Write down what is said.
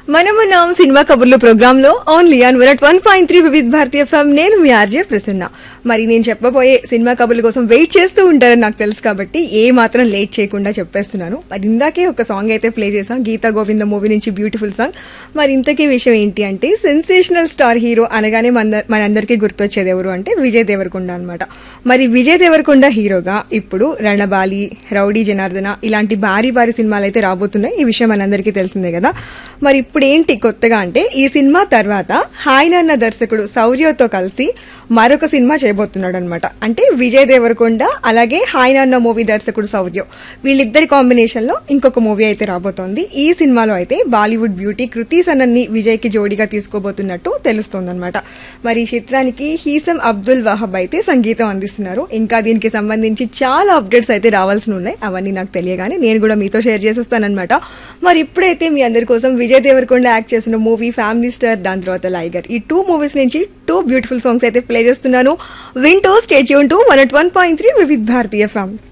మనమున్నాం సినిమా కబుర్లు ప్రోగ్రామ్ లో only on one one point three Vividh Bharatiya FM నేను మీ ఆర్జే ప్రసన్న మరి నేను చెప్పబోయే సినిమా కబుర్ల కోసం వెయిట్ చేస్తూ ఉంటారని నాకు తెలుసు కాబట్టి ఏ మాత్రం లేట్ చేయకుండా చెప్పేస్తున్నాను మరి ఇందాకే ఒక సాంగ్ అయితే ప్లే చేసాం గీతా గోవింద మూవీ నుంచి బ్యూటిఫుల్ సాంగ్ మరి ఇంతకీ విషయం ఏంటి అంటే సెన్సేషనల్ స్టార్ హీరో అనగానే మన మనందరికీ గుర్తొచ్చేది ఎవరు అంటే విజయ్ దేవరకొండ అనమాట మరి విజయ్ దేవరకొండ హీరోగా ఇప్పుడు రణబాలి రౌడీ జనార్దన ఇలాంటి భారీ భారీ సినిమాలు అయితే రాబోతున్నాయి ఈ విషయం మనందరికీ తెలిసిందే కదా మరి ఇప్పుడు ఏంటి కొత్తగా అంటే ఈ సినిమా తర్వాత హాయ్ నాన్న దర్శకుడు శౌర్యతో కలిసి మరొక సినిమా చేయబోతున్నాడు అనమాట అంటే విజయ్ దేవరకొండ అలాగే హాయ్ నాన్న మూవీ దర్శకుడు శౌర్య వీళ్ళిద్దరి కాంబినేషన్ లో ఇంకొక మూవీ అయితే రాబోతోంది ఈ సినిమాలో అయితే బాలీవుడ్ బ్యూటీ కృతి సనన్ని విజయ్ కి జోడీగా తీసుకోబోతున్నట్టు తెలుస్తోందన్నమాట మరి ఈ చిత్రానికి హీసం అబ్దుల్ వహబ్ అయితే సంగీతం అందిస్తున్నారు ఇంకా దీనికి సంబంధించి చాలా అప్డేట్స్ అయితే రావాల్సి ఉన్నాయి అవన్నీ నాకు తెలియగానే నేను కూడా మీతో షేర్ చేసేస్తానన్నమాట మరి ఇప్పుడైతే మీ అందరి కోసం విజయ్ దేవరకొండ యాక్ట్ చేసిన మూవీ ఫ్యామిలీ స్టార్ దాని తర్వాత లైగర్ ఈ టూ మూవీస్ నుంచి టూ బ్యూటిఫుల్ సాంగ్స్ అయితే ప్లే చేస్తున్నాను వింటూ స్టేట్ యూన్ to one one point three Vividh Bharatiya ఫ్యామ్